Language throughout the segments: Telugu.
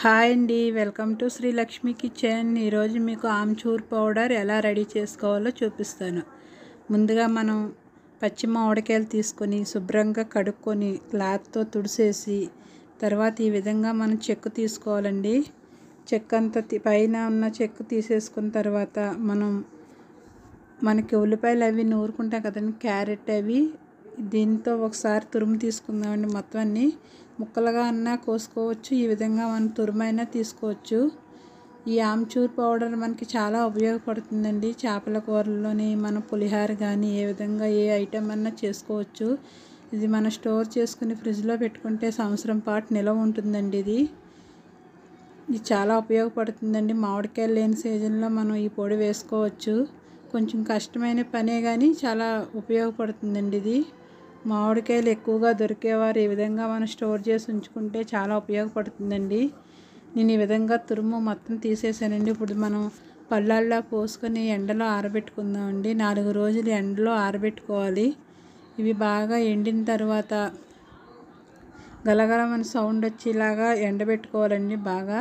హాయ్ అండి welcome to Shri Lakshmi kitchen ఈరోజు మీకు ఆమ్చూర్ పౌడర్ ఎలా రెడీ చేసుకోవాలో చూపిస్తాను ముందుగా మనం పచ్చి మామిడికాయలు తీసుకొని శుభ్రంగా కడుక్కొని క్లాత్తో తుడిసేసి తర్వాత ఈ విధంగా మనం చెక్కు తీసుకోవాలండి చెక్క అంతా తీ- పైన ఉన్న చెక్కు తీసేసుకున్న తర్వాత మనం మనకి ఉల్లిపాయలు అవి నూరుకుంటాం కదండి క్యారెట్ అవి దీంతో ఒకసారి తురుము తీసుకుందామండి మొత్తం అన్ని ముక్కలుగా అన్నా కోసుకోవచ్చు ఈ విధంగా మనం తురుమైనా తీసుకోవచ్చు ఈ ఆమ్చూర్ పౌడర్ మనకి చాలా ఉపయోగపడుతుందండి చేపల కూరల్లోని మన పులిహార కానీ ఏ విధంగా ఏ ఐటెం అన్నా చేసుకోవచ్చు ఇది మనం స్టోర్ చేసుకుని ఫ్రిడ్జ్లో పెట్టుకుంటే సంవత్సరం పాటు నిలవ ఉంటుందండి ఇది ఇది చాలా ఉపయోగపడుతుందండి మామిడికాయలు లేని సీజన్లో మనం ఈ పొడి వేసుకోవచ్చు కొంచెం కష్టమైన పనే కానీ చాలా ఉపయోగపడుతుందండి ఇది మామిడికాయలు ఎక్కువగా దొరికేవారు ఈ విధంగా మనం స్టోర్ చేసి ఉంచుకుంటే చాలా ఉపయోగపడుతుందండి నేను ఈ విధంగా తురుము మొత్తం తీసేసానండి ఇప్పుడు మనం పళ్ళాల్లో పోసుకొని ఎండలో ఆరబెట్టుకుందామండి నాలుగు రోజులు ఎండలో ఆరబెట్టుకోవాలి ఇవి బాగా ఎండిన తర్వాత గలగలమని సౌండ్ వచ్చేలాగా ఎండబెట్టుకోవాలండి బాగా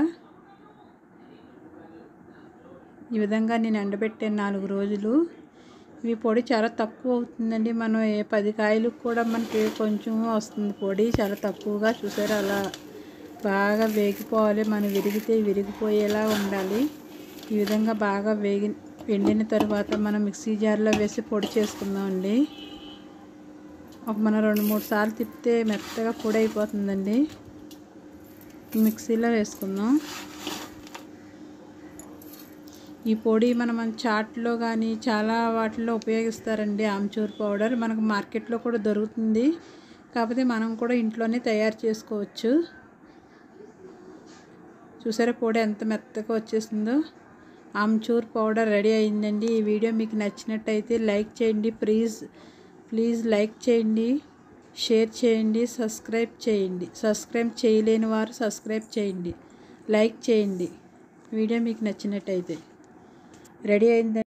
ఈ విధంగా నేను ఎండబెట్టాను నాలుగు రోజులు ఇవి పొడి చాలా తక్కువ అవుతుందండి మనం ఏ పది కాయలకు కూడా మనకి కొంచెం వస్తుంది పొడి చాలా తక్కువగా చూసారు అలా బాగా వేగిపోవాలి మనం విరిగితే విరిగిపోయేలా ఉండాలి ఈ విధంగా బాగా వేగి ఎండిన తర్వాత మనం మిక్సీ జార్లో వేసి పొడి చేసుకుందామండి ఒక మనం రెండు మూడు సార్లు తిప్పితే మెత్తగా పొడి అయిపోతుందండి మిక్సీలో వేసుకుందాం ఈ పొడి మనం మన చాట్లో కానీ చాలా వాటిల్లో ఉపయోగిస్తారండి ఆమ్చూర్ పౌడర్ మనకు మార్కెట్లో కూడా దొరుకుతుంది కాకపోతే మనం కూడా ఇంట్లోనే తయారు చేసుకోవచ్చు చూసారా పొడి ఎంత మెత్తగా వచ్చేసిందో ఆమ్చూర్ పౌడర్ రెడీ అయిందండి ఈ వీడియో మీకు నచ్చినట్టయితే లైక్ చేయండి ప్లీజ్ ప్లీజ్ లైక్ చేయండి షేర్ చేయండి సబ్స్క్రైబ్ చేయండి సబ్స్క్రైబ్ చేయలేని వారు సబ్స్క్రైబ్ చేయండి లైక్ చేయండి వీడియో మీకు నచ్చినట్టయితే రెడీ అయిందండి